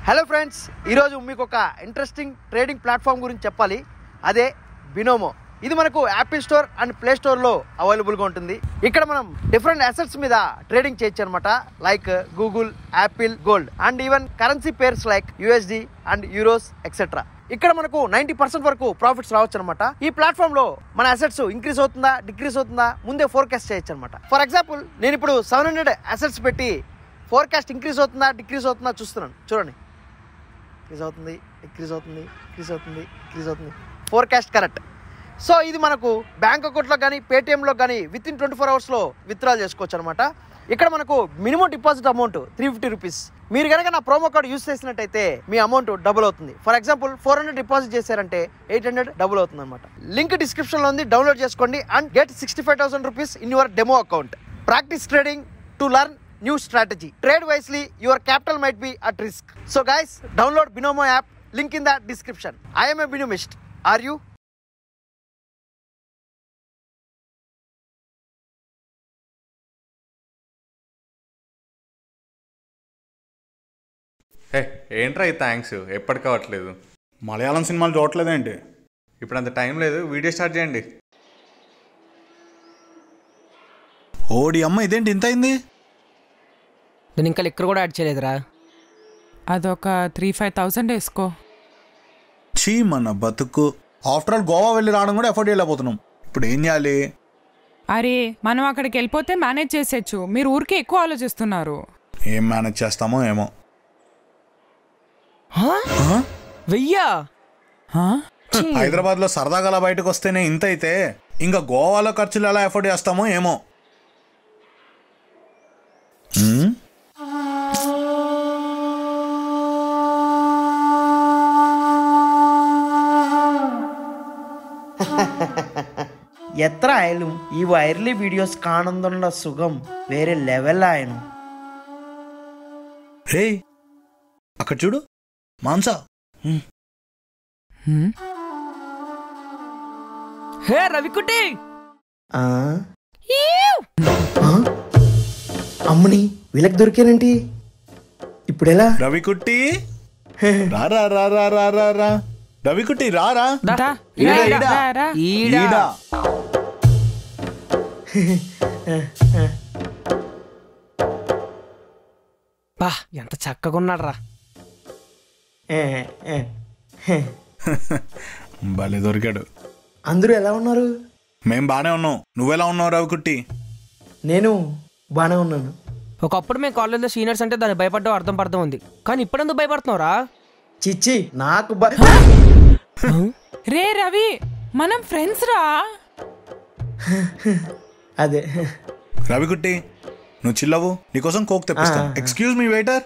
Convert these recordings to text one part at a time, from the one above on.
Hello friends ఈరోజు మీకు ఒక ఇంట్రెస్టింగ్ ట్రేడింగ్ ప్లాట్ఫామ్ గురించి చెప్పాలి అదే బినోమో ఇది మనకు యాపిల్ స్టోర్ అండ్ ప్లే స్టోర్లో అవైలబుల్గా ఉంటుంది ఇక్కడ మనం డిఫరెంట్ అసెట్స్ మీద ట్రేడింగ్ చేయొచ్చు అనమాట like Google Apple gold and even currency pairs like USD and euros etcetera ఇక్కడ మనకు నైంటీ పర్సెంట్ వరకు ప్రాఫిట్స్ రావచ్చు అనమాట ఈ ప్లాట్ఫామ్ లో మన అసెట్స్ ఇంక్రీస్ అవుతుందా డిక్రీస్ అవుతుందా ముందే ఫోర్కాస్ట్ చేయొచ్చు అనమాట ఫర్ ఎగ్జాంపుల్ నేను ఇప్పుడు సెవెన్ హండ్రెడ్ అసెట్స్ పెట్టి ఫోర్కాస్ట్ ఇంక్రీస్ అవుతుందా డిక్రీస్ అవుతుందా చూస్తున్నాను చూడండి ఇంక్రీజ్ అవుతుంది డిక్రీజ్ అవుతుంది ఇంక్రీజ్ అవుతుంది ఇంక్రీజ్ అవుతుంది ఫోర్కాస్ట్ కరెక్ట్ సో ఇది మనకు బ్యాంక్ అకౌంట్లో కానీ పేటిఎంలో కానీ విత్ ఇన్ ట్వంటీ ఫోర్ అవర్స్లో విత్డ్రాల్ చేసుకోవచ్చు అనమాట ఇక్కడ మనకు minimum deposit amount three fifty rupees మీరు కనుక నా ప్రోమో కోడ్ యూస్ చేసినట్టయితే మీ అమౌంట్ డబుల్ అవుతుంది for example four hundred deposit చేశారంటే ఎయిట్ హండ్రెడ్ డబుల్ అవుతుంది అనమాట లింక్ డిస్క్రిప్షన్లో ఉంది డౌన్లోడ్ చేసుకోండి and get sixty five thousand rupees in your demo account practice trading to learn new strategy trade wisely your capital might be at risk so guys download Binomo app link in the description I'm a Binomist are you hey ఏంట్రా ఈ thanks ఎప్పటికి అవ్వట్లేదు మలయాళం సినిమాలు చూడట్లేదేంటి ఇప్పుడు అంత time లేదు video start చేయండి ఓడి అమ్మ ఇదేంటి ఇంత అయింది నేను ఇంకా లిక్కర్ కూడా యాడ్ చేయలేదురా అదొక త్రీ ఫైవ్ థౌసండ్ వేసుకో చీ మన బతుకు ఆఫ్టర్ ఆల్ గోవా వెళ్ళి రావడం కూడా ఎఫోర్డ్ చేయలేకపోతున్నాం ఇప్పుడు ఏం చేయాలి అరే మనం అక్కడికి వెళ్ళిపోతే మేనేజ్ చేసేచ్చు మీరు ఊరికే ఎక్కువ ఆలోచిస్తున్నారు ఏం మేనేజ్ చేస్తామో ఏమో వెయ్యా హా? హైదరాబాద్ లో సరదాగా అలా బయటకు వస్తేనే ఇంత అయితే ఇంకా గోవాలో ఖర్చులు ఎలా ఎఫోర్డ్ చేస్తామో ఏమో హ్మ్? എത്ര ആയാലും ഈ വൈറലി വീഡിയോസ് കാണുന്നുള്ള സുഖം വേറെ ലെവലായിരുന്നു రే అక్కడ చూడు మాంసా హ్మ్. హ్మ్? హే రవికుటి ఆ? ఆ? అమ్మని వీళ్ళకి దొరికానంటి ఇప్పుడు ఎలా రవికుట్టి రా రా రా రా రా రా రా రవికుట్టి రా రా దా, ఈడ, రా, ఈడ. రా, రా. ఈడా ఈడ. బా ఎంత చక్కగా ఉన్నాడు రా ఏ, ఏ, ఏ. భలే దొరికాడు అందరూ ఎలా ఉన్నారు మేం బానే ఉన్నాం నువ్వెలా ఉన్నావు రవికుట్టి నేను బాగానే ఉన్నాను ఒకప్పుడు మేము కాలేజ్లో సీనియర్స్ అంటే దాన్ని భయపడ్డం అర్థం పడతాం ఉంది కానీ ఇప్పుడు ఎందుకు భయపడుతున్నావురా చిచ్చి నాకు బ- రే రవి మనం ఫ్రెండ్స్ రా అదే రవికుట్టి నువ్వు చిల్లవు నీకోసం కోక్ తెప్పిస్తా ఆ. ఎక్స్క్యూజ్ మీ వెయిటర్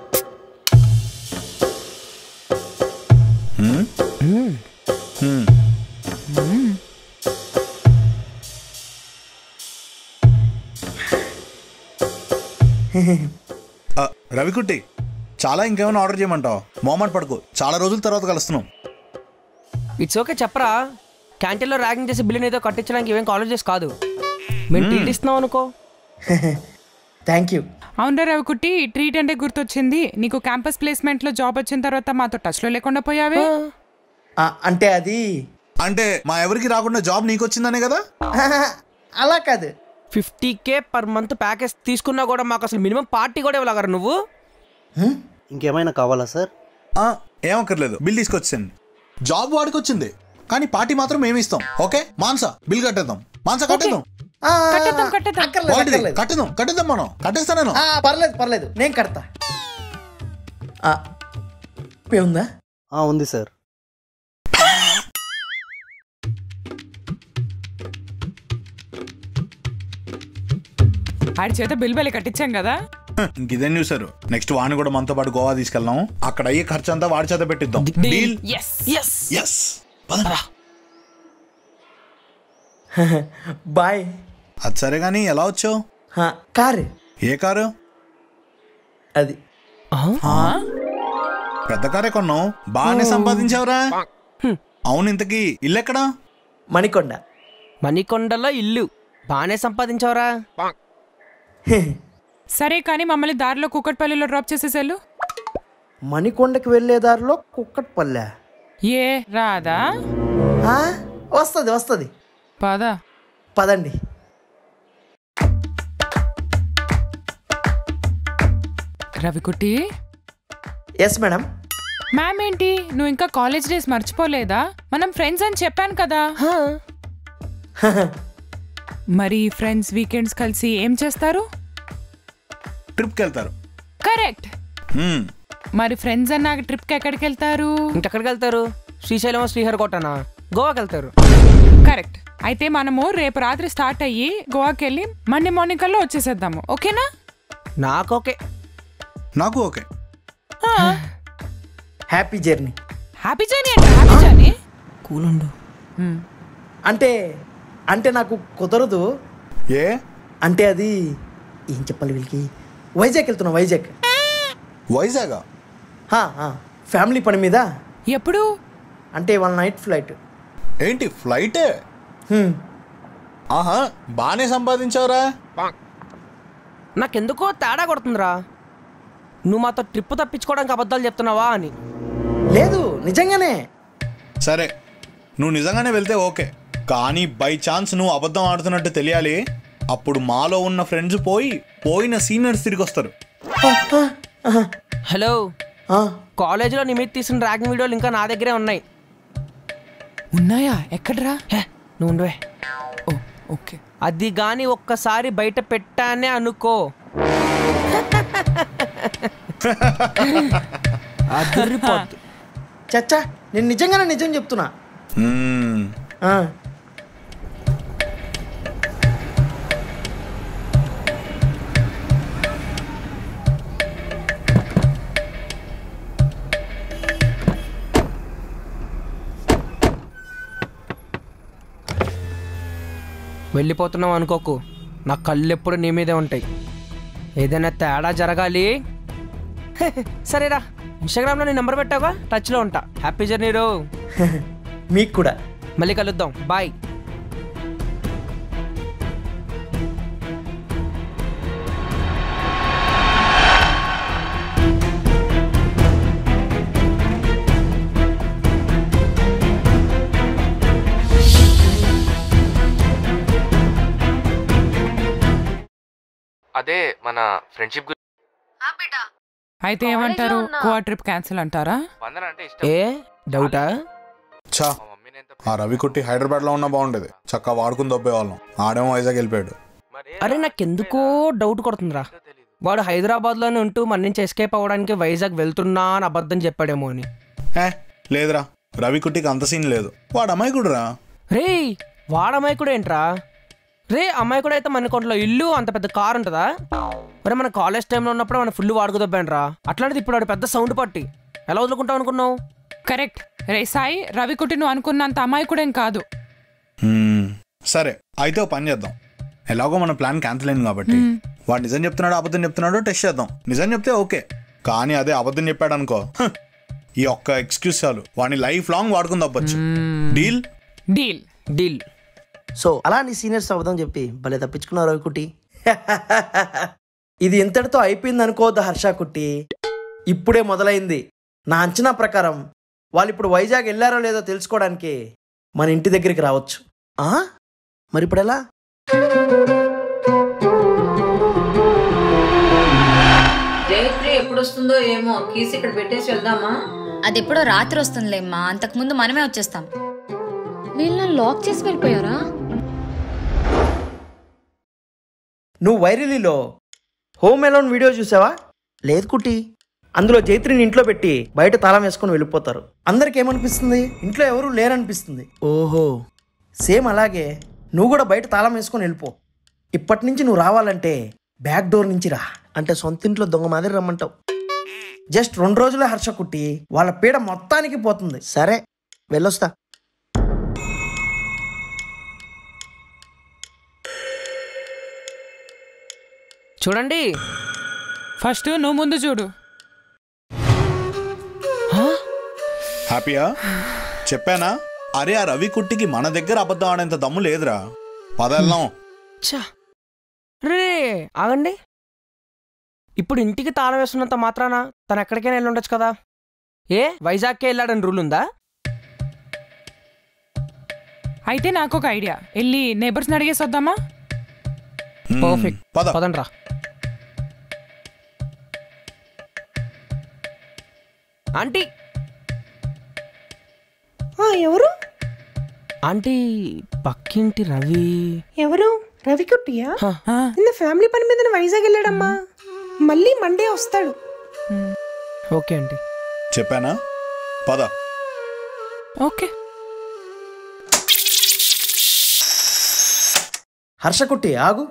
రవికుట్టి చాలా ఇంకేమైనా ఆర్డర్ చేయమంటావు మోమాట పడుకో చాలా రోజుల తర్వాత కలుస్తున్నాం ఇట్స్ ఓకే చెప్పరా క్యాంటీన్లో ర్యాగింగ్ చేసి బిల్లుని ఏదో కట్టించడానికి ఇవేం కాలేజెస్ కాదు మేము ట్రీట్ ఇస్తున్నాం అనుకో థ్యాంక్ యూ అవునరా రవికుట్టి ట్రీట్ అంటే గుర్తొచ్చింది నీకు క్యాంపస్ ప్లేస్మెంట్ లో జాబ్ వచ్చిన తర్వాత మాతో టచ్ లో లేకుండా పోయావే ఆ, అంటే అది అంటే మా ఎవరికి రాకుండా జాబ్ నీకు వచ్చిందనే కదా అలా కాదు fifty K per month package తీసుకున్నా కూడా మాకు అసలు మినిమం పార్టీ కూడా ఇవ్వగలరా నువ్వు ఇంకేమైనా కావాలా సార్ ఆ, ఏమక్కర్లేదు బిల్ తీసుకొచ్చింది జాబ్ వాడికి వచ్చింది కానీ పార్టీ మాత్రం మేము ఇస్తాం ఓకే మాన్సా బిల్ కట్టేద్దాం మాన్సా కట్టేద్దాం ఆ, కట్టేద్దాం, కట్టేద్దాం. అక్కర్లేదు, వాడిది అక్కర్లేదు. కట్టేద్దాం కట్టేద్దాం మనం కట్టేస్తా నేను ఆ, పర్లేదు పర్లేదు నేను కడతా ఆ, పే ఉందా ఆ, ఉంది సార్ ఆడి చేత బిల్ బలి కట్టించాం కదా ఇంకేం చూసారు నెక్స్ట్ వాడిని కూడా మనతో పాటు గోవా తీసుకెళ్దాం అక్కడ అయ్యే ఖర్చు అంతా వాడి చేత పెట్టిద్దాం deal yes yes yes boy అది సరే కానీ ఎలా వచ్చావు హా, కారు ఏ కారు అది పెద్ద కారే కొన్నావు బాగానే సంపాదించావురా అవును ఇంతకీ ఇల్లు ఎక్కడా మణికొండ మణికొండలో ఇల్లు బాగానే సంపాదించావురా సరే కానీ మమ్మల్ని దారిలో కుక్కట్పల్లిలో డ్రాప్ చేసేసారు మణికొండకి వెళ్ళే దారిలో కుక్కట్పల్లె ఏ రాదా ఆ, వస్తుంది వస్తుంది పద పదండి రవికుట్టి ఎస్ మేడం మ్యామ్ ఏంటి నువ్వు ఇంకా కాలేజ్ డేస్ మర్చిపోలేదా మనం ఫ్రెండ్స్ అని చెప్పాను కదా హా, మరి ఫ్రెండ్స్ వీకెండ్స్ కలిసి ఏం చేస్తారు ట్రిప్కి వెళ్తారు కరెక్ట్ మ్మ్. మరి ఫ్రెండ్స్ అన్నాక ట్రిప్కి ఎక్కడికి వెళ్తారు ఇంకెక్కడికి వెళ్తారు శ్రీశైలం శ్రీహరికోటనా గోవాకి వెళ్తారు కరెక్ట్ అయితే మనము రేపు రాత్రి స్టార్ట్ అయ్యి గోవాకి వెళ్ళి మండే మార్నింగ్ కల్లా వచ్చేసేద్దాము ఓకేనా నాకు ఓకే నాకు okay happy journey happy journey అంటే హ్యాపీ జర్నీ కూలుండు అంటే అంటే నాకు కుదరదు ఏ అంటే అది ఏం చెప్పాలి వీళ్ళకి వైజాగ్ వెళ్తున్నా వైజాగ్ వైజాగా హా, హా. ఫ్యామిలీ పని మీద ఎప్పుడు అంటే వాళ్ళ నైట్ ఫ్లైట్ ఏంటి ఫ్లైటే హ్మ్. ఆహా బాగానే సంపాదించావురా నాకెందుకో తేడా కొడుతుందిరా నువ్వు మాతో ట్రిప్ తప్పించుకోవడానికి అబద్ధాలు చెప్తున్నావా అని లేదు నిజంగానే సరే నువ్వు నిజంగానే వెళ్తే ఓకే కానీ బై ఛాన్స్ నువ్వు అబద్ధం ఆడుతున్నట్టు తెలియాలి అప్పుడు మాలో ఉన్న ఫ్రెండ్స్ పోయి పోయిన సీనియర్స్ తిరిగి వస్తారు హలో ఆ, కాలేజీలో నీ మీద తీసిన ర్యాగింగ్ వీడియోలు ఇంకా నా దగ్గరే ఉన్నాయి ఉన్నాయా ఎక్కడ్రా హే నువ్వు ఉండవే ఓ ఓకే అది గాని ఒక్కసారి బయట పెట్టానే అనుకో అదిరిపోద్ది చచ్చా నేను నిజంగానే నిజం చెప్తున్నా మ్మ్. ఆ, వెళ్ళిపోతున్నావు అనుకోకు నా కళ్ళు ఎప్పుడు నీ మీదే ఉంటాయి ఏదైనా తేడా జరగాలి సరేరా ఇన్స్టాగ్రామ్లో నీ నెంబర్ పెట్టావా టచ్లో ఉంటా హ్యాపీ జర్నీ రో మీకు కూడా మళ్ళీ కలుద్దాం బాయ్ అదే మన ఫ్రెండ్షిప్ అయితే ఏమంటారు గోవా ట్రిప్ క్యాన్సిల్ అంటారా వందన అంటే ఇష్టం ఏ డౌటా చా మా మమ్మీని ఎంత ఆ రవి కుట్టి హైదరాబాద్లో ఉన్నా బాగుండేది చక్కగా వాడుకుని దొబ్బేవాళ్ళం ఆడేమో వైజాగ్ వెళ్ళిపోయాడు మరి అరే నాకెందుకో డౌట్ కొడుతుందిరా వాడు హైదరాబాద్లోనే ఉంటూ మన నుంచి ఎస్కేప్ అవ్వడానికి వైజాగ్ వెళ్తున్నా అని అబద్ధం చెప్పాడేమో అని ఏ లేదురా రవి కుట్టికి అంత సీన్ లేదు వాడు అమాయకుడురా రే వాడమ్మాయి కూడా ఏంట్రా రే అమ్మాయి కూడా అయితే మన కొంట్లో ఇల్లు అంత పెద్ద కార్ ఉంటుందా మరి మన కాలేజ్ టైంలో ఉన్నప్పుడు మన ఫుల్ వాడుకుదబ్బాండ్రా అట్లాంటిది ఇప్పుడు వాడు పెద్ద సౌండ్ పట్టి ఎలా వదులుకుంటావు అనుకున్నావు కరెక్ట్ రే సాయి రవికుటి నువ్వు అనుకున్నంత అమ్మాయి కూడా ఏం కాదు మ్మ్. సరే అయితే ఓ పని చేద్దాం ఎలాగో మన ప్లాన్ క్యాన్సిల్ అయింది కాబట్టి వాడు నిజం చెప్తున్నాడో అబద్ధం చెప్తున్నాడో టెస్ట్ చేద్దాం నిజం చెప్తే ఓకే కానీ అదే అబద్ధం చెప్పాడు అనుకో హ, ఈ ఒక్క ఎక్స్క్యూజ్ చాలు వాడిని లైఫ్ లాంగ్ వాడుకుని తప్పచ్చు డీల్ డీల్ డీల్ సో అలా నీ సీనియర్స్ అవ్వదని చెప్పి భలే తప్పించుకున్నావు రవికుట్టి ఇది ఇంతటితో అయిపోయింది అనుకోవద్దు హర్ష కుట్టి ఇప్పుడే మొదలైంది నా అంచనా ప్రకారం వాళ్ళు ఇప్పుడు వైజాగ్ వెళ్ళారో లేదో తెలుసుకోవడానికి మన ఇంటి దగ్గరికి రావచ్చు ఆ మరి ఇప్పుడు ఎలా జయశ్రీ ఎప్పుడు వస్తుందో ఏమో కీస్ ఇక్కడ పెట్టేసి వెళ్దామా అది ఎప్పుడో రాత్రి వస్తుందిలేమ్మా అంతకుముందు మనమే వచ్చేస్తాం వీళ్ళు లాక్ చేసి వెళ్ళిపోయారా నువ్వు వైరలీలో హోమ్ అలోన్ వీడియో చూసావా లేదు కుట్టి అందులో జైత్రిని ఇంట్లో పెట్టి బయట తాళం వేసుకొని వెళ్ళిపోతారు అందరికి ఏమనిపిస్తుంది ఇంట్లో ఎవరు లేరనిపిస్తుంది ఓహో సేమ్ అలాగే నువ్వు కూడా బయట తాళం వేసుకొని వెళ్ళిపో ఇప్పటి నుంచి నువ్వు రావాలంటే బ్యాక్ డోర్ నుంచి రా అంటే సొంత ఇంట్లో దొంగ మాదిరి రమ్మంటావు జస్ట్ రెండు రోజులే హర్ష కుట్టి వాళ్ళ పీడ మొత్తానికి పోతుంది సరే వెళ్ళొస్తా చూడండి ఫస్ట్ నువ్వు ముందు చూడు హ్యాపీయా చెప్పానా అరే ఆ రవి కుట్టికి మన దగ్గర అబద్ధం ఆడేంత దమ్ము లేదురా పద వెళ్దాం ఛా రే ఆగండి ఇప్పుడు ఇంటికి తాళం వేస్తున్నంత మాత్రాన తను ఎక్కడికైనా వెళ్ళి ఉండొచ్చు కదా ఏ వైజాగ్కే వెళ్ళాడని రూల్ ఉందా అయితే నాకు ఒక ఐడియా వెళ్ళి నేబర్స్ని అడిగేసి వద్దామా పర్ఫెక్ట్ పద పదండ్రా ఆంటీ ఎవరు ఆంటీ పక్కింటి రవి ఎవరు రవికుట్టియా హ. నిన్న ఫ్యామిలీ పని మీద వైజాగ్ వెళ్ళాడమ్మా మళ్ళీ మండే వస్తాడు ఓకే ఆంటీ చెప్పానా పద ఓకే హర్షకుట్టి ఆగు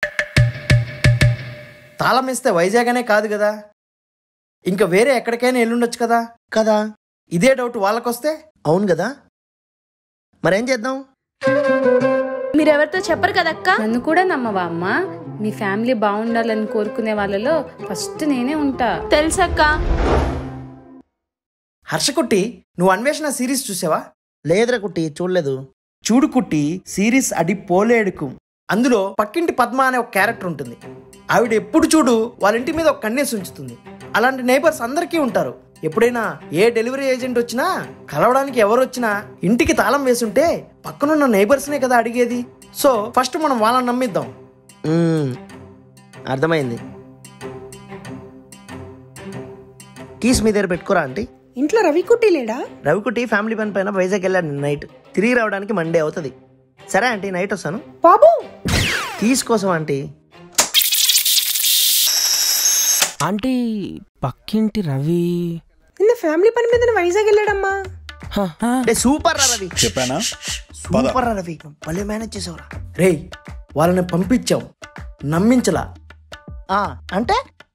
తాళం వేస్తే వైజాగ్ అనే కాదు కదా ఇంకా వేరే ఎక్కడికైనా వెళ్ళుండొచ్చు కదా కదా ఇదే డౌట్ వాళ్ళకొస్తే అవును కదా మరేం చేద్దాం మీరెవరితో చెప్పరు కదక్క నన్ను కూడా నమ్మవా అమ్మా మీ ఫ్యామిలీ బాగుండాలని కోరుకునే వాళ్ళలో ఫస్ట్ నేనే ఉంటా తెలుసక్క హర్షకుట్టి నువ్వు అన్వేషణ సిరీస్ చూసావా లేదురా కుట్టి చూడలేదు చూడు కుట్టి సిరీస్ అడి పోలేడుకు అందులో పక్కింటి పద్మ అనే ఒక క్యారెక్టర్ ఉంటుంది ఆవిడ ఎప్పుడు చూడు వాళ్ళ ఇంటి మీద ఒక కన్నేసి ఉంచుతుంది అలాంటి నైబర్స్ అందరికీ ఉంటారు ఎప్పుడైనా ఏ డెలివరీ ఏజెంట్ వచ్చినా కలవడానికి ఎవరు వచ్చినా ఇంటికి తాళం వేసుంటే పక్కనున్న నైబర్స్నే కదా అడిగేది సో ఫస్ట్ మనం వాళ్ళని నమ్మిద్దాం అర్థమైంది కీస్ మీ దగ్గర పెట్టుకోరా ఆంటీ ఇంట్లో రవికుట్టి లేడా రవికుటి ఫ్యామిలీ పని పైన వైజాగ్ వెళ్ళాడు నైట్ తిరిగి రావడానికి మండే అవుతుంది సరే ఆంటీ నైట్ వస్తాను బాబు కీస్ కోసం ఆంటీ ఆంటీ పక్కింటి రవి నిన్న ఫ్యామిలీ పని మీద వైజాగ్ వెళ్ళాడమ్మా అంటే సూపర్ రా రవి చెప్పానా పద సూపర్ రా రవి భలే మేనేజ్ చేసావురా రేయ్ వాళ్ళని పంపించావు నమ్మించలా ఆ, అంటే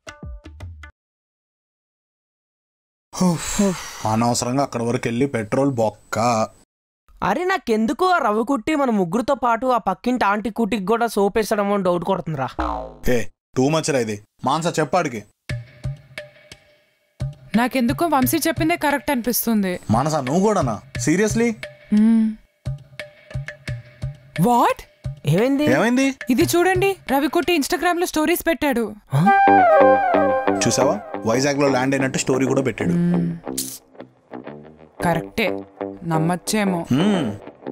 అనవసరంగా అక్కడ వరకు వెళ్ళి పెట్రోల్ బొక్క అరే నాకెందుకు ఆ రవి కుట్టి మన ముగ్గురుతో పాటు ఆ పక్కింటి ఆంటీ కుట్టికి కూడా సోప్ వేసడమో అని డౌట్ కొడుతుందిరా ఏ టూ మచ్ రా ఇది మాన్సా చెప్పాడికి నాకెందుకో వంశీ చెప్పిందే కరెక్ట్ అనిపిస్తుంది మానసా నువ్వు కూడానా సీరియస్లీ వాట్ ఏమైంది ఏమైంది ఇది చూడండి రవికుట్టి ఇన్స్టాగ్రామ్ లో స్టోరీస్ పెట్టాడు చూసావా వైజాగ్ లో ల్యాండ్ అయినట్టు స్టోరీ కూడా పెట్టాడు కరెక్టే నమ్మచ్చేమో హ్మ్.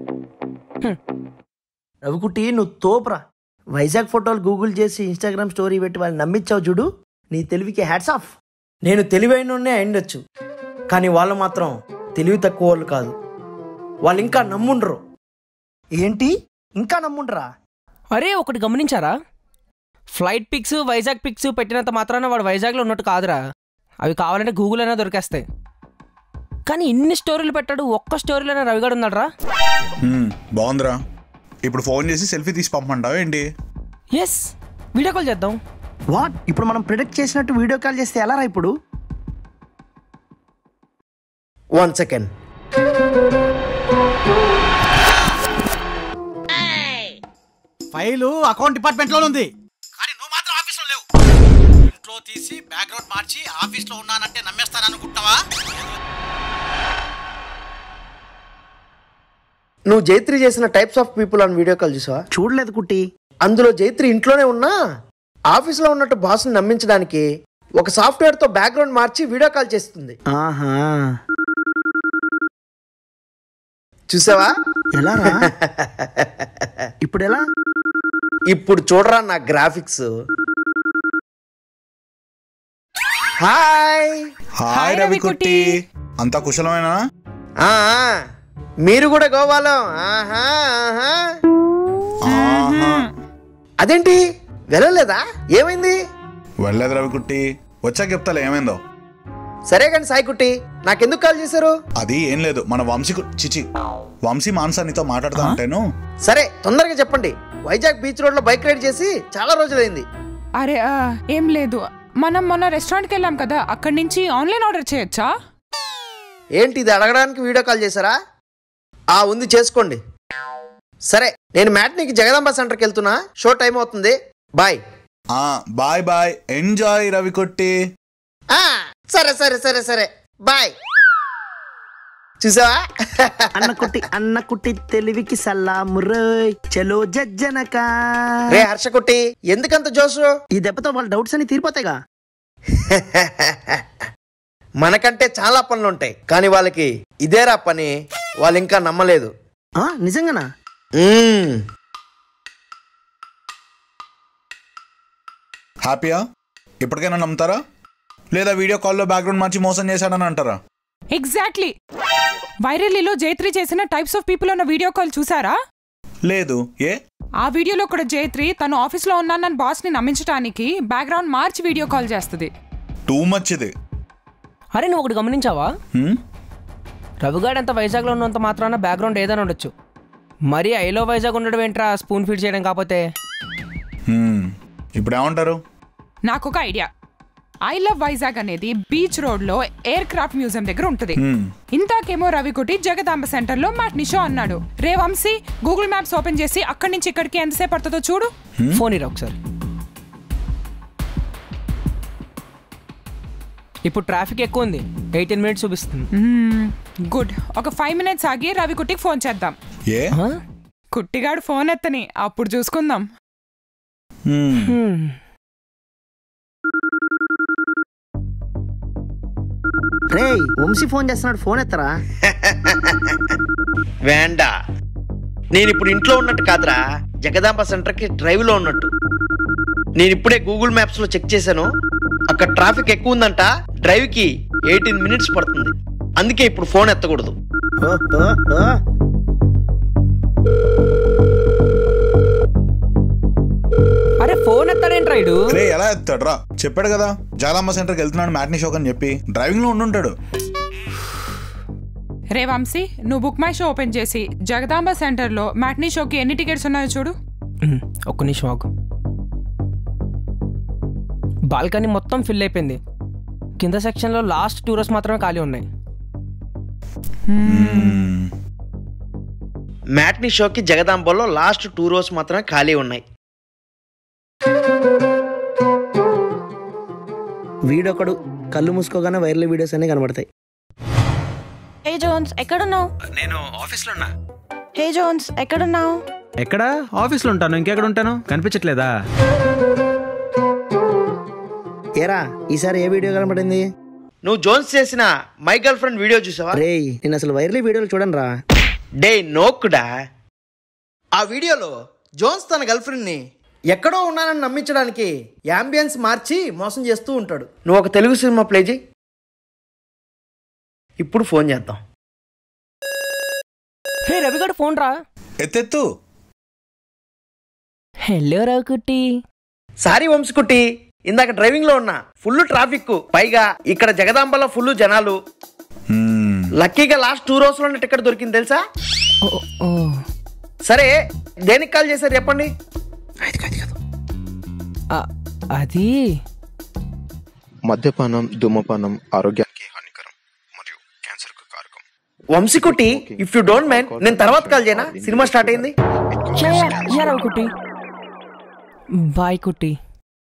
రవికుట్టి నువ్వు తోపురా వైజాగ్ ఫోటోలు గూగుల్ చేసి ఇన్స్టాగ్రామ్ స్టోరీ పెట్టి వాళ్ళని నమ్మించావు చూడు నీ తెలివికి హ్యాట్స్ ఆఫ్ నేను తెలివైన అయిండొచ్చు కానీ వాళ్ళు మాత్రం తెలివి తక్కువ వాళ్ళు కాదు వాళ్ళు ఇంకా నమ్ముండ్రు ఏంటి ఇంకా నమ్ముండ్రా అరే ఒకటి గమనించారా ఫ్లైట్ పిక్స్ వైజాగ్ పిక్స్ పెట్టినంత మాత్రాన వాడు వైజాగ్లో ఉన్నట్టు కాదురా అవి కావాలంటే గూగుల్ అయినా దొరికేస్తాయి కానీ ఇన్ని స్టోరీలు పెట్టాడు ఒక్క స్టోరీలోనే రవిగాడు ఉన్నాడరా హ్మ్, బాగుందిరా ఇప్పుడు ఫోన్ చేసి సెల్ఫీ తీసి పంపమంటావా ఏంటి ఎస్ వీడియో కాల్ చేద్దాం వాట్ ఇప్పుడు మనం ప్రిడిక్ట్ చేసినట్టు వీడియో కాల్ చేస్తే ఎలా రా ఇప్పుడు one second file account department లో ఉంది కానీ నువ్వు మాత్రం ఆఫీస్ లో లేవు ఇంట్లో తీసి బ్యాక్గ్రౌండ్ మార్చి ఆఫీస్ లో ఉన్నానంటే నమ్మేస్తాను అనుకుంటున్నావా నువ్వు జైత్రి చేసిన టైప్స్ ఆఫ్ పీపుల్ అని వీడియో కాల్ చూసావా చూడలేదు కుట్టి అందులో జైత్రి ఇంట్లోనే ఉన్నా ఆఫీస్లో ఉన్నట్టు బాస్ని నమ్మించడానికి ఒక సాఫ్ట్వేర్ తో బ్యాక్గ్రౌండ్ మార్చి వీడియో కాల్ చేస్తుంది ఆహా చూసావా ఎలా ఇప్పుడు ఎలా ఇప్పుడు చూడరా నా గ్రాఫిక్స్ హాయ్ హాయ్ రవి కుట్టి అంతా కుశలమేనా ఆ, ఆ, మీరు కూడా గోవాలో ఆహా ఆహా అదేంటి వెళ్ళలేదా ఏమైంది వెళ్ళలేదు రవి కుట్టి వచ్చాక చెప్తాలే ఏమైందో సరే కానీ సాయికుట్టి నాకెందుకు కాల్ చేశారు అది ఏం లేదు మన వంశీ కు- చిచి వంశీ మాన్సా నీతో మాట్లాడుతూ ఉంటాను సరే తొందరగా చెప్పండి వైజాగ్ బీచ్ రోడ్ లో బైక్ రైడ్ చేసి చాలా రోజులైంది అరే ఆ, ఏం లేదు మనం మొన్న రెస్టారెంట్కి వెళ్ళాం కదా అక్కడి నుంచి ఆన్లైన్ ఆర్డర్ చేయొచ్చా ఏంటి ఇది అడగడానికి వీడియో కాల్ చేశారా ఆ ఉంది చేసుకోండి సరే నేను మ్యాట్నీకి జగదాంబ సెంటర్కి వెళ్తున్నా షో టైం అవుతుంది బాయ్ ఆ బాయ్ బాయ్ ఎంజాయ్ రవి కుట్టి ఆ, సరే సరే సరే సరే బాయ్ చూసావా అన్న కుట్టి అన్న కుట్టి తెలివికి సల్లామురోయ్ చలో జజ్జనక రే హర్ష కుట్టి ఎందుకంత జోసు ఈ దెబ్బతో వాళ్ళ డౌట్స్ అన్ని తీరిపోతాయిగా మనకంటే చాలా పనులు ఉంటాయి కానీ వాళ్ళకి ఇదేరా పని వాళ్ళు ఇంకా నమ్మలేదు ఆ, నిజంగానా మ్మ్. హ్యాపీయా ఇప్పటికైనా నమ్ముతారా లేదా వీడియో కాల్లో బ్యాక్గ్రౌండ్ మార్చి మోసం చేశాడని అంటారా ఎగ్జాక్ట్లీ వైరల్లీలో జైత్రి చేసిన టైప్స్ ఆఫ్ పీపుల్ ఉన్న వీడియో కాల్ చూసారా లేదు ఏ ఆ వీడియోలో కూడా జైత్రి తను ఆఫీస్లో ఉన్నానని బాస్ని నమ్మించడానికి బ్యాక్గ్రౌండ్ మార్చి వీడియో కాల్ చేస్తుంది టూ మచ్ ఇది అరే నువ్వు ఒకటి గమనించావా హ్మ్? రవిగాడ్ అంత వైజాగ్లో ఉన్నంత మాత్రాన బ్యాక్గ్రౌండ్ ఏదైనా ఉండొచ్చు మరి ఐలో వైజాగ్ ఉండడం ఏంట్రా స్పూన్ ఫీడ్ చేయడం కాకపోతే హ్మ్. ఇప్పుడు ఏమంటారు నాకు ఒక ఐడియా ఐ లవ్ వైజాగ్ అనేది బీచ్ రోడ్ లో ఎయిర్ క్రాఫ్ట్ మ్యూజియం దగ్గర ఉంటుంది హ్మ్. ఇంతాకేమో రవికుటి జగదాంబ సెంటర్ లో మ్యాట్ని షో అన్నాడు రే వంశీ గూగుల్ మ్యాప్స్ ఓపెన్ చేసి అక్కడి నుంచి ఇక్కడికి ఎంతసేపు పడుతుందో చూడు ఫోన్ ఇరా ఒకసారి ఇప్పుడు ట్రాఫిక్ ఎక్కువ ఉంది ఎయిటీన్ మినిట్స్ చూపిస్తుంది గుడ్ ఒక ఫైవ్ మినిట్స్ ఆగి రవికుటికి ఫోన్ చేద్దాం ఏ కుట్టిగాడు ఫోన్ ఎత్తని అప్పుడు చూసుకుందాం హ్మ్. రే వంశీ ఫోన్ చేస్తున్నాడు ఫోన్ ఎత్తరా వేండా నేను ఇప్పుడు ఇంట్లో ఉన్నట్టు కాదురా జగదాంబ సెంటర్కి డ్రైవ్లో ఉన్నట్టు నేను ఇప్పుడే గూగుల్ మ్యాప్స్లో చెక్ చేశాను అక్కడ ట్రాఫిక్ ఎక్కువ ఉందంట డ్రైవ్కి ఎయిటీన్ మినిట్స్ పడుతుంది అందుకే ఇప్పుడు ఫోన్ ఎత్తకూడదు ఓ, ఓ, ఓ. అరే ఫోన్ ఎత్తాడేంట్రా ఇడు రే ఎలా ఎత్తాడు రా చెప్పాడు కదా జాలమ్మ సెంటర్కి వెళ్తున్నాడు మ్యాట్నీ షోక్ అని చెప్పి డ్రైవింగ్ లో ఉండుంటాడు రే వంశీ నువ్వు బుక్ మై షో ఓపెన్ చేసి జగదాంబ సెంటర్ లో మ్యాట్నీ షోకి ఎన్ని టికెట్స్ ఉన్నాయో చూడు ఉమ్, ఒక్క నిమిషం ఆగు బాల్కనీ మొత్తం ఫిల్ అయిపోయింది కింద సెక్షన్లో లాస్ట్ టూ రోస్ మాత్రమే ఖాళీ ఉన్నాయి మ్యాట్ని షోకి జగదాంబలో లాస్ట్ టూ రోస్ మాత్రమే ఖాళీ ఉన్నాయి వీడొకడు కళ్ళు మూసుకోగానే వైరల్ వీడియోస్ అన్ని కనబడతాయి హే జోన్స్ ఎక్కడున్నావు నేను ఆఫీస్లో ఉన్నా హే జోన్స్ ఎక్కడున్నావు ఎక్కడ ఆఫీస్లో ఉంటాను ఇంకెక్కడ ఉంటాను కనిపించట్లేదా ఏరా ఈసారి ఏ వీడియో కనబడింది నువ్వు జోన్స్ చేసిన మై గర్ల్ ఫ్రెండ్ వీడియో చూసావా రే నేను అసలు వైరల్ వీడియోలు చూడను రా డే నోకుడా ఆ వీడియోలో జోన్స్ తన గర్ల్ ఫ్రెండ్ని ఎక్కడో ఉన్నానని నమ్మించడానికి యాంబియన్స్ మార్చి మోసం చేస్తూ ఉంటాడు నువ్వు ఒక తెలుగు సినిమా ప్లే చేయి ఇప్పుడు ఫోన్ చేద్దాం హే రవిగాడు ఫోన్ రా ఎత్తెత్తు హలో రవికుట్టి సారీ వంశకుట్టి ఇందాక డ్రైవింగ్ లో ఉన్నా ఫుల్ ట్రాఫిక్ పైగా ఇక్కడ జగదాంబలో ఫుల్ జనాలు లక్కీగా లాస్ట్ టూ రోస్ లో టికెట్ దొరికింది తెలుసా సరే దేనికి కాల్ చేశారు చెప్పండి అది మద్యపానం ధూమపానం ఆరోగ్యానికి హానికరం మరియు క్యాన్సర్కు కారకం వంశీకుట్టి ఇఫ్ యూ డోంట్ మైండ్ నేను తర్వాత కాల్ చేయనా సినిమా స్టార్ట్ అయింది యా రవికుట్టి బాయ్ కుట్టి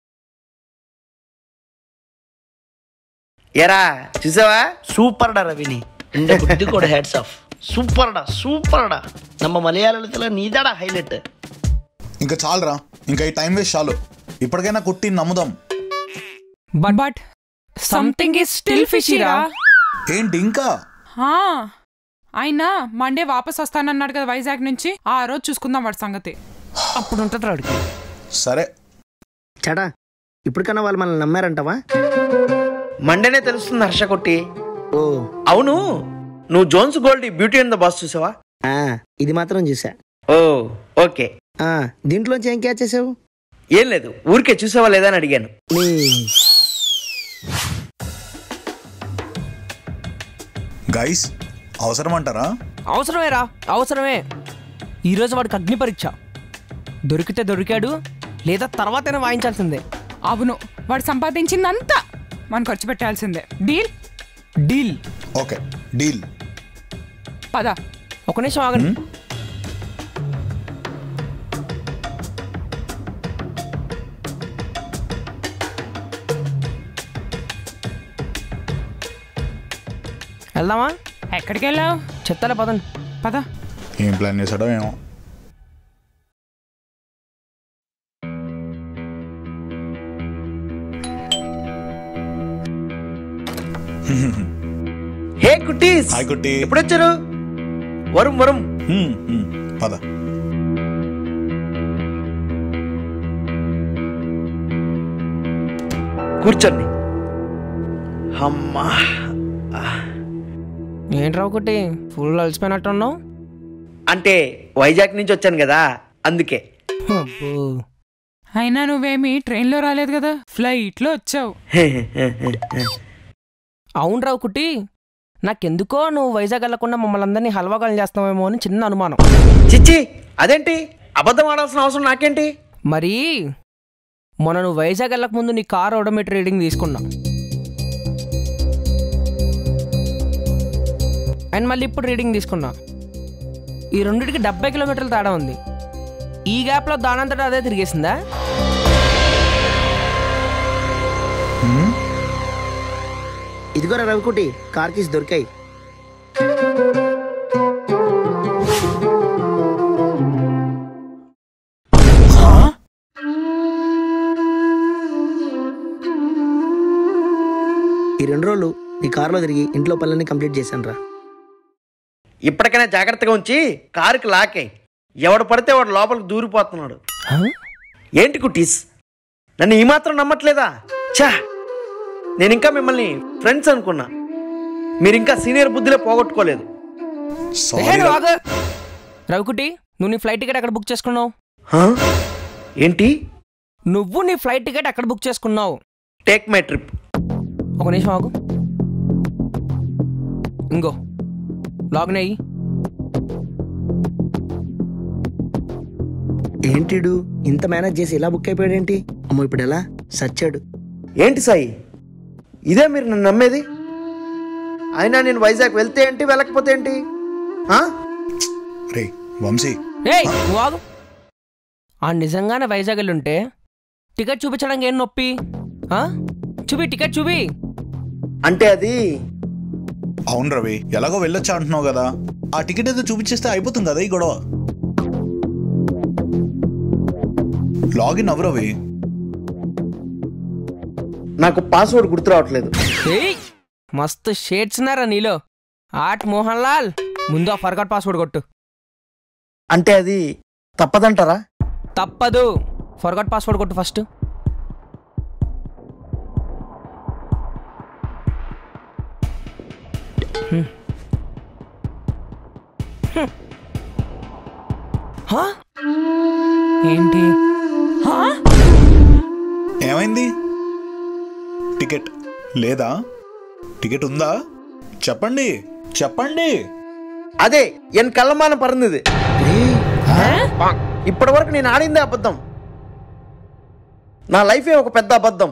ఎరా చూసావా సూపర్ డా రవిని இந்த குட்டி கூட ஹெட்ஸ் ஆஃப் சூப்பர்டா சூப்பர்டா நம்ம மலையாளத்துல நீதாடா హైలైట్ ఇంకా చాలరా ఇంకా ఈ టైం వేస్ట్ చాలు ఇప్పటికైనా కుట్టి నమ్ముదాం but but something is still ఫిషీరా ఏంటి ఇంకా ఆయన మండే వాపస్ వస్తానన్నాడు కదా వైజాగ్ నుంచి ఆ రోజు చూసుకుందాం వాడి సంగతి అప్పుడు ఉంటుంది రాడికి సరే చడా ఇప్పటికన్నా వాళ్ళు మనల్ని నమ్మారంటావా మండేనే తెలుస్తుంది హర్ష కొట్టి ఓ అవును నువ్వు Jones gold beauty and the boss చూసావా ఆ, ఇది మాత్రం చూసా ఓ ఓకే ఆ, దీంట్లోంచి ఏం క్యాచ్ చేసావు ఏం లేదు ఊరికే చూసావా లేదా అని అడిగాను నీ గైస్ అవసరం అంటారా అవసరమే రా అవసరమే ఈరోజు వాడికి అగ్ని పరీక్ష దొరికితే దొరికాడు లేదా తర్వాతైనా వాయించాల్సిందే అవును వాడు సంపాదించిందంతా మనం ఖర్చు పెట్టాల్సిందే డీల్ డీల్ ఓకే డీల్ పద ఒక నిమిషం ఆగండి వెళ్దామా ఎక్కడికి వెళ్ళావు చెప్తారా పదండి పద ఏం ప్లాన్ చేశాడో ఏమో హే కుటీస్ హాయ్ కుట్టి ఎప్పుడు వచ్చారు వరుం వరుం హ్మ్, హ్మ్. పద కూర్చోండి అమ్మా ఏంట్రా ఒకటి ఫుల్ అలసిపోయినట్టున్నావు అంటే వైజాగ్ నుంచి వచ్చాను కదా అందుకే అబ్బో అయినా నువ్వేమి ట్రైన్లో రాలేదు కదా ఫ్లైట్లో వచ్చావు అవునరా ఒకటి నాకెందుకో నువ్వు వైజాగ్ వెళ్లకుండా మమ్మల్ని అందరినీ హల్వాగాలు చేస్తావేమో అని చిన్న అనుమానం చిచ్చి అదేంటి అబద్ధం ఆడాల్సిన అవసరం నాకేంటి మరి మొన్న నువ్వు వైజాగ్ వెళ్ళక ముందు నీ కార్ ఓడోమీటర్ రీడింగ్ తీసుకున్నా అండ్ మళ్ళీ ఇప్పుడు రీడింగ్ తీసుకున్నా ఈ రెండింటికి డెబ్బై కిలోమీటర్ల తేడా ఉంది ఈ గ్యాప్లో దానంతటా అదే తిరిగేసిందా ఇదిగోరా రవికుటి కార్ కీస్ దొరికాయి ఈ రెండు రోజులు నీ కార్లో తిరిగి ఇంట్లో పనులన్నీ కంప్లీట్ చేశాను రా ఇప్పటికైనా జాగ్రత్తగా ఉంచి కారుకి లాకే ఎవడు పడితే వాడు లోపలికి దూరిపోతున్నాడు ఏంటి కుటీస్ నన్ను ఈ మాత్రం నమ్మట్లేదా ఛా నేను ఇంకా మిమ్మల్ని ఫ్రెండ్స్ అనుకున్నా మీరు ఇంకా సీనియర్ బుద్ధిలో పోగొట్టుకోలేదు ఏ, నువ్వు ఆగు. రవికుటి నువ్వు నీ ఫ్లైట్ టికెట్ ఎక్కడ బుక్ చేసుకున్నావు ఏంటి నువ్వు నీ ఫ్లైట్ టికెట్ ఎక్కడ బుక్ చేసుకున్నావు టేక్ మై ట్రిప్ ఒక నిమిషం ఆగు ఇంకో లాగిన్ అయ్యి ఏంటిడు ఇంత మేనేజ్ చేసి ఇలా బుక్ అయిపోయాడేంటి అమ్మో ఇప్పుడు ఎలా సచ్చాడు ఏంటి సాయి ఇదే మీరు నన్ను నమ్మేది అయినా నేను వైజాగ్ వెళ్తే ఏంటి వెళ్ళకపోతే ఏంటి ఆ? రే వంశీ ఏయ్ నువ్వు ఆగు ఆ నిజంగానే వైజాగ్ వెళ్ళుంటే టికెట్ చూపించడానికి ఏం నొప్పి ఆ? చూపి టికెట్ చూపి అంటే అది అవును రవి ఎలాగో వెళ్ళొచ్చా అంటున్నావు కదా ఆ టికెట్ ఏదో చూపించేస్తే అయిపోతుంది కదా ఈ గొడవ లాగిన్ అవ్వు రవి నాకు పాస్వర్డ్ గుర్తు రావట్లేదు ఏయ్ మస్తు షేడ్స్ ఉన్నారా నీలో ఆట్ మోహన్ లాల్ ముందు ఆ ఫర్గాట్ పాస్వర్డ్ కొట్టు అంటే అది తప్పదంటారా తప్పదు ఫర్గాట్ పాస్వర్డ్ కొట్టు ఫస్ట్ హ్మ్. హ్మ్. హా? ఏంటి ఏమైంది టికెట్ లేదా టికెట్ ఉందా చెప్పండి చెప్పండి అదే ఎన్ కళ్ళమాన పరంది ఇప్పటి వరకు నేను ఆడిందే అబద్ధం నా లైఫే ఒక పెద్ద అబద్ధం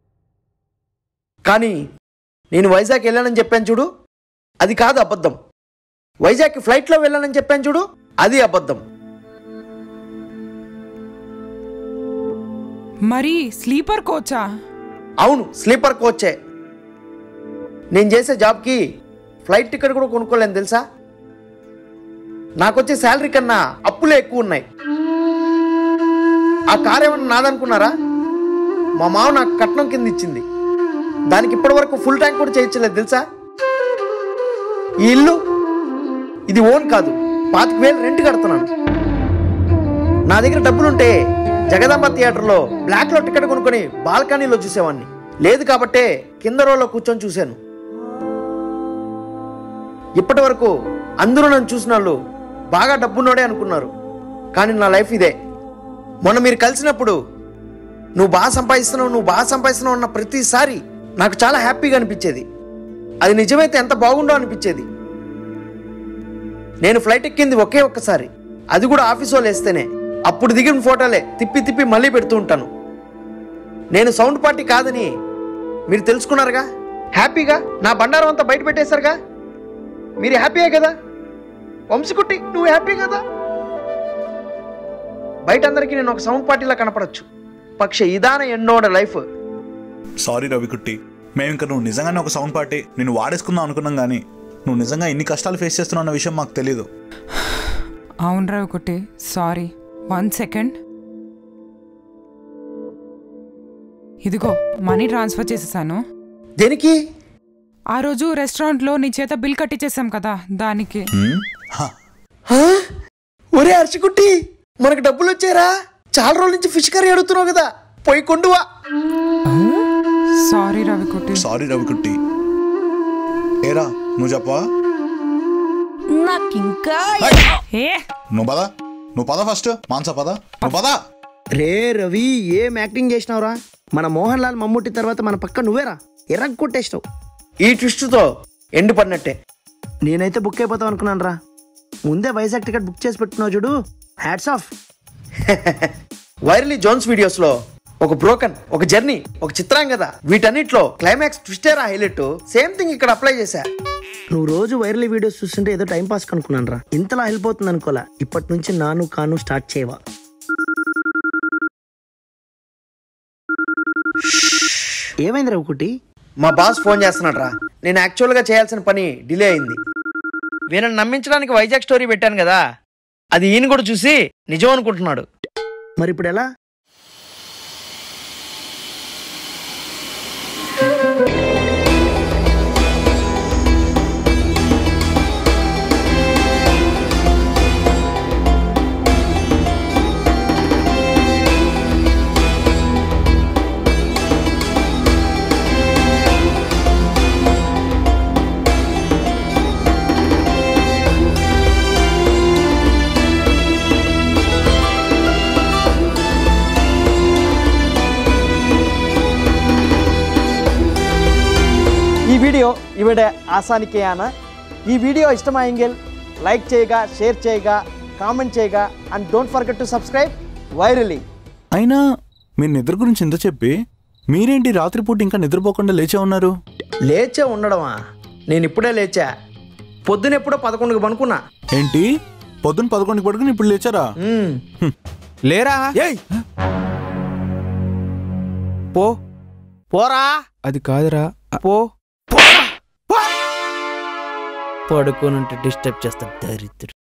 కానీ నేను వైజాగ్ వెళ్ళానని చెప్పాను చూడు అది కాదు అబద్ధం వైజాగ్కి ఫ్లైట్లో వెళ్ళానని చెప్పాను చూడు అది అబద్ధం మరి స్లీపర్ కోచా అవును స్లీపర్ కోచే నేను చేసే జాబ్కి ఫ్లైట్ టికెట్ కూడా కొనుక్కోలేను తెలుసా నాకు వచ్చే శాలరీ కన్నా అప్పులే ఎక్కువ ఉన్నాయి ఆ కార్ ఏమన్నా నాదనుకున్నారా మా మావ నాకు కట్నం కింద ఇచ్చింది దానికి ఇప్పటి వరకు ఫుల్ ట్యాంక్ కూడా చేయించలేదు తెలుసా ఈ ఇల్లు ఇది ఓన్ కాదు పాతిక వేలు రెంట్ కడుతున్నాను నా దగ్గర డబ్బులుంటే జగదాంబ థియేటర్లో బ్లాక్లో టికెట్ కొనుక్కొని బాల్కనీలో చూసేవాడిని లేదు కాబట్టే కింద రోలో కూర్చొని చూశాను ఇప్పటి వరకు అందరూ నన్ను చూసిన వాళ్ళు బాగా డబ్బున్నోడే అనుకున్నారు కానీ నా లైఫ్ ఇదే మొన్న మీరు కలిసినప్పుడు నువ్వు బాగా సంపాదిస్తున్నావు నువ్వు బాగా సంపాదిస్తున్నావు అన్న ప్రతిసారి నాకు చాలా హ్యాపీగా అనిపించేది అది నిజమైతే ఎంత బాగుండో అనిపించేది నేను ఫ్లైట్ ఎక్కింది ఒకే ఒక్కసారి అది కూడా ఆఫీస్ వాళ్ళు వేస్తేనే అప్పుడు దిగిన ఫోటోలే తిప్పి తిప్పి మళ్ళీ పెడుతూ ఉంటాను నేను సౌండ్ పార్టీ కాదని మీరు తెలుసుకున్నారుగా హ్యాపీగా నా బండారం అంతా బయట పెట్టేశారుగా మీరు హ్యాపీయే కదా వంశకుట్టి నువ్వు హ్యాపీ కదా బయట అందరికీ నేను ఒక సౌండ్ పార్టీలా కనపడచ్చు పక్ష ఇదాన ఎన్నోడ లైఫ్ సారీ రవికుట్టి మేము ఇంకా నువ్వు నిజంగానే ఒక సౌండ్ పార్టీ నేను వాడేసుకుందాం అనుకున్నాం కానీ నువ్వు నిజంగా ఇన్ని కష్టాలు ఫేస్ చేస్తున్నావు అన్న విషయం మాకు తెలియదు అవును రావు ఒకటి సారీ వన్ సెకండ్ ఇదిగో మనీ ట్రాన్స్ఫర్ చేసేసాను దేనికి ఆ రోజు రెస్టారెంట్ లో నీ చేత బిల్ కట్టించేసాం కదా దానికి ఒరే అర్షకుట్టి మనకు డబ్బులు వచ్చారా చాలా రోజుల నుంచి ఫిష్ కర్రీ అడుగుతున్నావు కదా పోయి కొండువా సారీ రవికుట్టి సారీ రవికుట్టి ఏరా నువ్వు చెప్పవా నాకింకా ఏ నువ్వు పద నువ్వు పద ఫస్ట్ మాన్సా పద నువ్వు పద రే రవి ఏం యాక్టింగ్ చేసినావురా మన మోహన్ లాల్ మమ్ముట్టి తర్వాత మన పక్క నువ్వేరా ఎర్రగ కొట్టేసినావు ఈ ట్విస్ట్తో ఎండు పడినట్టే నేనైతే బుక్ అయిపోతాం అనుకున్నాను రా ముందే వైజాగ్ టికెట్ బుక్ చేసి పెట్టున్నావు చూడు hats off Viraly Jones videos లో ఒక బ్రోకన్ ఒక జర్నీ ఒక చిత్రాంగద వీటన్నిటిలో క్లైమాక్స్ ట్విస్టేరా హైలైట్ సేమ్ థింగ్ ఇక్కడ అప్లై చేశా నువ్వు రోజు వైరల్ వీడియోస్ చూస్తుంటే ఏదో టైం పాస్ అనుకున్నాను రా ఇంతలా హెల్ప్ అవుతుంది అనుకోలే ఇప్పటి నుంచి నాను కాను స్టార్ట్ చేయవా ఏమైంది రవికుటి మా బాస్ ఫోన్ చేస్తున్నాడు రా నేను యాక్చువల్గా చేయాల్సిన పని డిలే అయింది వీళ్ళని నమ్మించడానికి వైజాగ్ స్టోరీ పెట్టాను కదా అది ఈయన కూడా చూసి నిజం అనుకుంటున్నాడు మరి ఇప్పుడు ఎలా ഈ വീഡിയോ ഇവിടെ അവസാനിക്കുകയാണ് ഈ വീഡിയോ ഇഷ്ടമായെങ്കിൽ ലൈക്ക് ചെയ്യുക ഷെയർ ചെയ്യുക కామెంట్ చేయగా and don't forget to subscribe Viraly అయినా మీరు నిద్ర గురించి ఇంత చెప్పి మీరేంటి రాత్రిపూట ఇంకా నిద్రపోకుండా లేచే ఉన్నారు లేచే ఉండడమా నేను ఇప్పుడే లేచా పొద్దునెప్పుడో పదకొండుకు పనుకున్నా ఏంటి పొద్దున్న పదకొండుకి పడుకుని ఇప్పుడు లేచారా లేరా ఏయ్ పో పోరా అది కాదురా పో పడుకోనుంటే డిస్టర్బ్ చేస్తా దరిద్రుడు